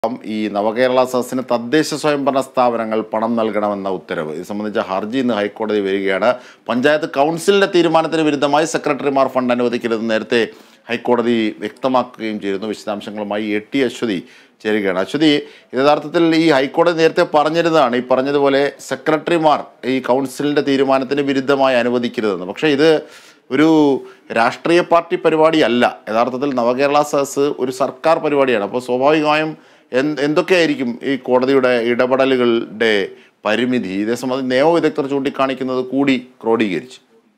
ഈ നവകേരള സദസ്സിന് തദ്ദേശ സ്വയംഭരണ സ്ഥാപനങ്ങൾ പണം നൽകണമെന്ന ഉത്തരവ് ഇത് സംബന്ധിച്ച ഹർജി ഇന്ന് ഹൈക്കോടതി വരികയാണ് പഞ്ചായത്ത് കൗൺസിലിന്റെ തീരുമാനത്തിന് വിരുദ്ധമായി സെക്രട്ടറിമാർ ഫണ്ട് അനുവദിക്കരുതെന്ന് നേരത്തെ ഹൈക്കോടതി വ്യക്തമാക്കുകയും ചെയ്തിരുന്നു വിശദാംശങ്ങളുമായി എ ടി അശ്വതി ചേരുകയാണ് അശ്വതി ഇത് യഥാർത്ഥത്തിൽ ഈ ഹൈക്കോടതി നേരത്തെ പറഞ്ഞിരുന്നതാണ് ഈ പറഞ്ഞതുപോലെ സെക്രട്ടറിമാർ ഈ കൗൺസിലിന്റെ തീരുമാനത്തിന് വിരുദ്ധമായി അനുവദിക്കരുതെന്ന് പക്ഷേ ഇത് ഒരു രാഷ്ട്രീയ പാർട്ടി പരിപാടിയല്ല യഥാർത്ഥത്തിൽ നവകേരള സദസ് ഒരു സർക്കാർ പരിപാടിയാണ് അപ്പോൾ സ്വാഭാവികമായും എന്ത് എന്തൊക്കെയായിരിക്കും ഈ കോടതിയുടെ ഇടപെടലുകളുടെ പരിമിതി ഇതേ സംബന്ധിച്ച് നിയമവിദഗ്ധർ ചൂണ്ടിക്കാണിക്കുന്നത് കൂടി ക്രോഡീകരിച്ചു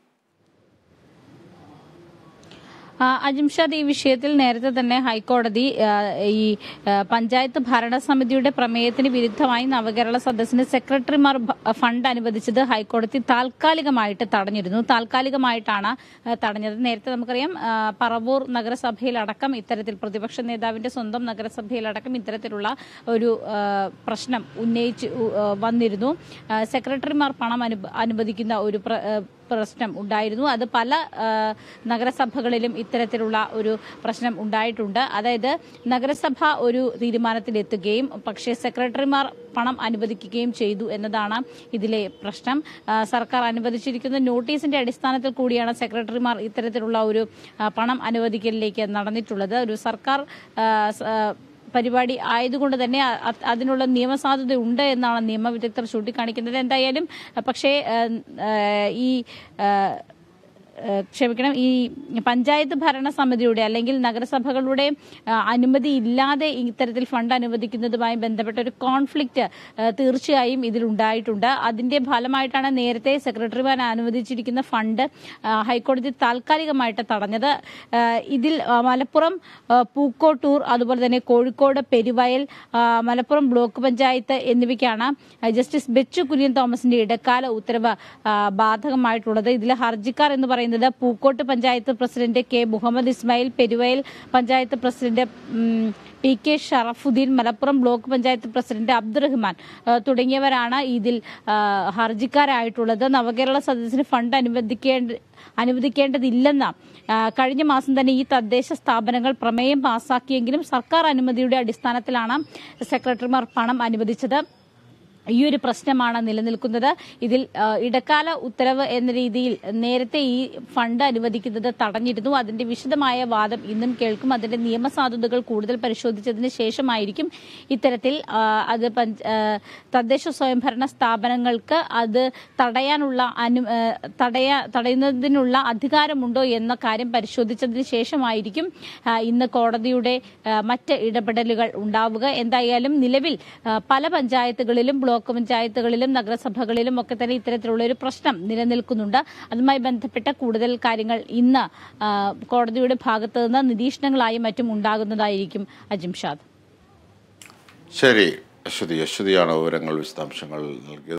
ആ, അജിംഷാദ് ഈ വിഷയത്തിൽ നേരത്തെ തന്നെ ഹൈക്കോടതി ആ, ഈ ആ, പഞ്ചായത്ത് ഭരണസമിതിയുടെ പ്രമേയത്തിന് വിരുദ്ധമായി നവകേരള സദസ്സിന് സെക്രട്ടറിമാർ ഭ- ഫണ്ട് അനുവദിച്ചത് ഹൈക്കോടതി താൽക്കാലികമായിട്ട് തടഞ്ഞിരുന്നു താൽക്കാലികമായിട്ടാണ് ആ, തടഞ്ഞത് നേരത്തെ നമുക്കറിയാം ആ, പറവൂർ നഗരസഭയിലടക്കം ഇത്തരത്തിൽ പ്രതിപക്ഷ നേതാവിന്റെ സ്വന്തം നഗരസഭയിലടക്കം ഇത്തരത്തിലുള്ള ഒരു ആ, പ്രശ്നം ഉന്നയിച്ച് ഉ- ആ, വന്നിരുന്നു ആ, സെക്രട്ടറിമാർ പണം അനു- അനുവദിക്കുന്ന ഒരു പ്ര- ആ, പ്രശ്നം ഉണ്ടായിരുന്നു അത് പല ആ, നഗരസഭകളിലും ഇത്തരത്തിലുള്ള ഒരു പ്രശ്നം ഉണ്ടായിട്ടുണ്ട് അതായത് നഗരസഭ ഒരു തീരുമാനത്തിലെത്തുകയും പക്ഷേ സെക്രട്ടറിമാർ പണം അനുവദിക്കുകയും ചെയ്തു എന്നതാണ് ഇതിലെ പ്രശ്നം ആ, സർക്കാർ അനുവദിച്ചിരിക്കുന്ന നോട്ടീസിന്റെ അടിസ്ഥാനത്തിൽ കൂടിയാണ് സെക്രട്ടറിമാർ ഇത്തരത്തിലുള്ള ഒരു ആ, പണം അനുവദിക്കലിലേക്ക് നടന്നിട്ടുള്ളത് ഒരു സർക്കാർ ആ, സ- ആ, പരിപാടി ആയതുകൊണ്ട് തന്നെ അ- അ- അതിനുള്ള നിയമസാധുത ഉണ്ട് എന്നാണ് നിയമവിദഗ്ധർ ചൂണ്ടിക്കാണിക്കുന്നത് എന്തായാലും അഹ് പക്ഷേ ഏഹ്, ഏഹ്, ഈ ഏഹ്, ഏഹ്, ക്ഷമിക്കണം ഈ പഞ്ചായത്ത് ഭരണസമിതിയുടെ അല്ലെങ്കിൽ നഗരസഭകളുടെ ആ, അനുമതി ഇല്ലാതെ ഇത്തരത്തിൽ ഫണ്ട് അനുവദിക്കുന്നതുമായി ബന്ധപ്പെട്ട ഒരു കോൺഫ്ലിക്റ്റ് ഏഹ്, തീർച്ചയായും ഇതിലുണ്ടായിട്ടുണ്ട് അതിന്റെ ഫലമായിട്ടാണ് നേരത്തെ സെക്രട്ടറിമാർ അനുവദിച്ചിരിക്കുന്ന ഫണ്ട് ആ, ഹൈക്കോടതി താൽക്കാലികമായിട്ട് തടഞ്ഞത് ഏഹ്, ഇതിൽ ആ, മലപ്പുറം ആ, പൂക്കോട്ടൂർ അതുപോലെ തന്നെ കോഴിക്കോട് പെരുവയൽ ആ, മലപ്പുറം ബ്ലോക്ക് പഞ്ചായത്ത് എന്നിവയ്ക്കാണ് ആ, ജസ്റ്റിസ് ബെച്ചു കുര്യൻ തോമസിന്റെ ഇടക്കാല ഉത്തരവ് ആ, ബാധകമായിട്ടുള്ളത് ഇതിൽ ഹർജിക്കാർ എന്ന് പറയുന്നത് Pookkot panchayat president K Muhammad Ismail Peruvayal panchayat president ഉം, P K Sharafuddin Malappuram block panchayat president Abdurahman ആ, തുടങ്ങിയവരാണ് ഇതിൽ ആ, ഹർജിക്കാരായിട്ടുള്ളത് നവകേരള സദസ്സിന് ഫണ്ട് അനുവദിക്കേണ്ട അനുവദിക്കേണ്ടതില്ലെന്ന ആ, കഴിഞ്ഞ മാസം തന്നെ ഈ തദ്ദേശ സ്ഥാപനങ്ങൾ പ്രമേയം പാസാക്കിയെങ്കിലും സർക്കാർ അനുമതിയുടെ അടിസ്ഥാനത്തിലാണ് സെക്രട്ടറിമാർ പണം അനുവദിച്ചത് ഈ ഒരു പ്രശ്നമാണ് നിലനിൽക്കുന്നത് ഇതിൽ ആ, ഇടക്കാല ഉത്തരവ് എന്ന രീതിയിൽ നേരത്തെ ഈ ഫണ്ട് അനുവദിക്കുന്നത് തടഞ്ഞിരുന്നു അതിന്റെ വിശദമായ വാദം ഇന്നും കേൾക്കും അതിന്റെ നിയമസാധുതകൾ കൂടുതൽ പരിശോധിച്ചതിന് ശേഷമായിരിക്കും ഇത്തരത്തിൽ ആ, അത് പഞ്ച- ആ, തദ്ദേശ സ്വയംഭരണ സ്ഥാപനങ്ങൾക്ക് അത് തടയാനുള്ള അനു ആ, തടയാ തടയുന്നതിനുള്ള അധികാരമുണ്ടോ എന്ന കാര്യം പരിശോധിച്ചതിന് ശേഷമായിരിക്കും ആ, ഇന്ന് കോടതിയുടെ ആ, മറ്റ് ഇടപെടലുകൾ ഉണ്ടാവുക എന്തായാലും നിലവിൽ ആ, പല പഞ്ചായത്തുകളിലും ബ്ലോക്ക് പഞ്ചായത്തുകളിലും നഗരസഭകളിലും ഒക്കെ തന്നെ ഇത്തരത്തിലുള്ള ഒരു പ്രശ്നം നിലനിൽക്കുന്നുണ്ട് അതുമായി ബന്ധപ്പെട്ട കൂടുതൽ കാര്യങ്ങൾ ഇന്ന് ആ, കോടതിയുടെ ഭാഗത്ത് നിന്ന് നിരീക്ഷണങ്ങളായും മറ്റും ഉണ്ടാകുന്നതായിരിക്കും അജിംഷാദ് ശരി അശ്വതി അശ്വതിയാണ് വിവരങ്ങൾ വിശദാംശങ്ങൾ നൽകിയത്